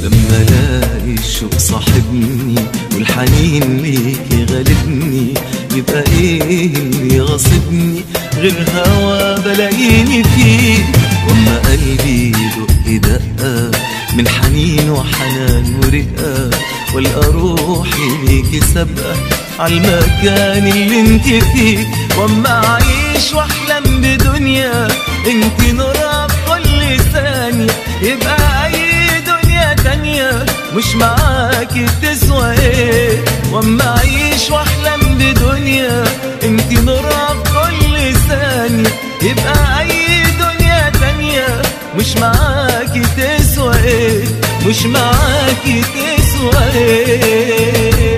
لما الاقي الشوق صاحبني والحنين ليك غالبني يبقى ايه اللي غاصبني غير هوا بلاقيني فيه واما قلبي يدق دقة من حنين وحنان ورقة والقى روحي ليكي سابقة عالمكان اللي انت فيه واما اعيش واحلم بدنيا انت نورها في كل ثانية يبقى اي دنيا تانية مش معاكي تسوى ايه واما اعيش واحلم بدنيا انت نورها في كل ثانية يبقى اي دنيا تانية مش معاكي تسوى ايه مش معاكي تسوى ايه